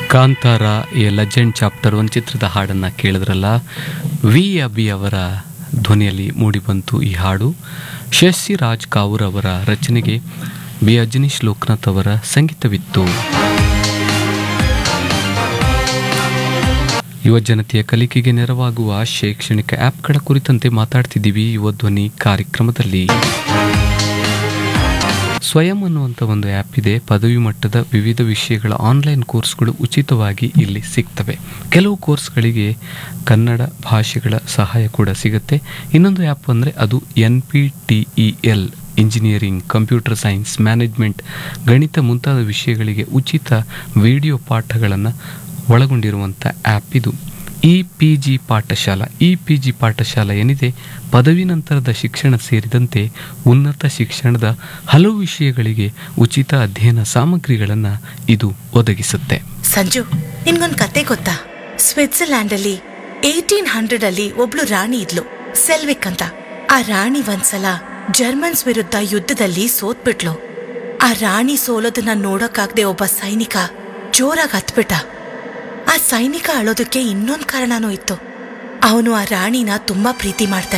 Kantara a legend chapter one ಚಿತ್ರದ ಹಾಡನ್ನು ಕೇಳಿದ್ರಲ್ಲ ವಿ ಅಬಿ ಅವರ ಧ್ವನಿಯಲ್ಲಿ ಮೂಡಿಬಂತು ಈ ಹಾಡು ಶಶಿ ರಾಜ್ ಕಾವೂರ್ ಅವರ ರಚನೆಗೆ ಬಿ ಅಜನೀಶ್ ಲೋಕನಾಥ್ ಅವರ ಸಂಗೀತವಿತ್ತು ಯುವ ಜನತೆಯ ಕಲಿಕೆಗೆ ನೆರವಾಗುವ ಶೈಕ್ಷಣಿಕ ಆ್ಯಪ್ಗಳ ಕುರಿತಂತೆ ಮಾತಾಡ್ತಿದ್ದೀವಿ ಯುವ ಧ್ವನಿ ಕಾರ್ಯಕ್ರಮದಲ್ಲಿ ಸ್ವಯಂ ಅನ್ನುವಂಥ ಒಂದು ಆ್ಯಪ್ ಇದೆ ಪದವಿ ಮಟ್ಟದ ವಿವಿಧ ವಿಷಯಗಳ ಆನ್ಲೈನ್ ಕೋರ್ಸ್ಗಳು ಉಚಿತವಾಗಿ ಇಲ್ಲಿ ಸಿಗ್ತವೆ ಕೆಲವು ಕೋರ್ಸ್ಗಳಿಗೆ ಕನ್ನಡ ಭಾಷೆಗಳ ಸಹಾಯ ಕೂಡ ಸಿಗುತ್ತೆ ಇನ್ನೊಂದು ಆ್ಯಪ್ ಅಂದರೆ ಅದು N P T E L engineering computer science management ಗಣಿತ ಮುಂತಾದ ವಿಷಯಗಳಿಗೆ ಉಚಿತ ವಿಡಿಯೋ ಪಾಠಗಳನ್ನು ಒಳಗೊಂಡಿರುವಂಥ ಆ್ಯಪ್ ಇದು E P G Pathshala E P G Pathshala ಏನಿದೆ ಪದವಿ ನಂತರದ ಶಿಕ್ಷಣ ಸೇರಿದಂತೆ ಉನ್ನತ ಶಿಕ್ಷಣದ ಹಲವು ವಿಷಯಗಳಿಗೆ ಉಚಿತ ಅಧ್ಯಯನ ಸಾಮಗ್ರಿಗಳನ್ನು ಇದು ಒದಗಿಸುತ್ತೆ ಸಂಜು ನಿನ್ಗೊಂದ್ ಕತೆ ಗೊತ್ತಾ ಸ್ವಿಟ್ಜರ್ಲ್ಯಾಂಡ್ ಅಲ್ಲಿ ಏಟೀನ್ ಹಂಡ್ರೆಡ್ ಅಲ್ಲಿ ಒಬ್ಳು ರಾಣಿ ಇದ್ಲು ಸೆಲ್ವಿಕ್ ಅಂತ ಆ ರಾಣಿ ಒಂದ್ಸಲ ಜರ್ಮನ್ಸ್ ವಿರುದ್ಧ ಯುದ್ಧದಲ್ಲಿ ಸೋತ್ಬಿಟ್ಲು ಆ ರಾಣಿ ಸೋಲೋದನ್ನ ನೋಡಕ್ಕಾಗ್ದೆ ಒಬ್ಬ ಸೈನಿಕ ಜೋರಾಗಿ ಹತ್ಬಿಟ್ಟ ಆ ಸೈನಿಕ ಅಳೋದಕ್ಕೆ ಇನ್ನೊಂದ್ ಕಾರಣನೂ ಇತ್ತು ಅವನು ಆ ರಾಣಿನ ತುಂಬಾ ಪ್ರೀತಿ ಮಾಡ್ತಾ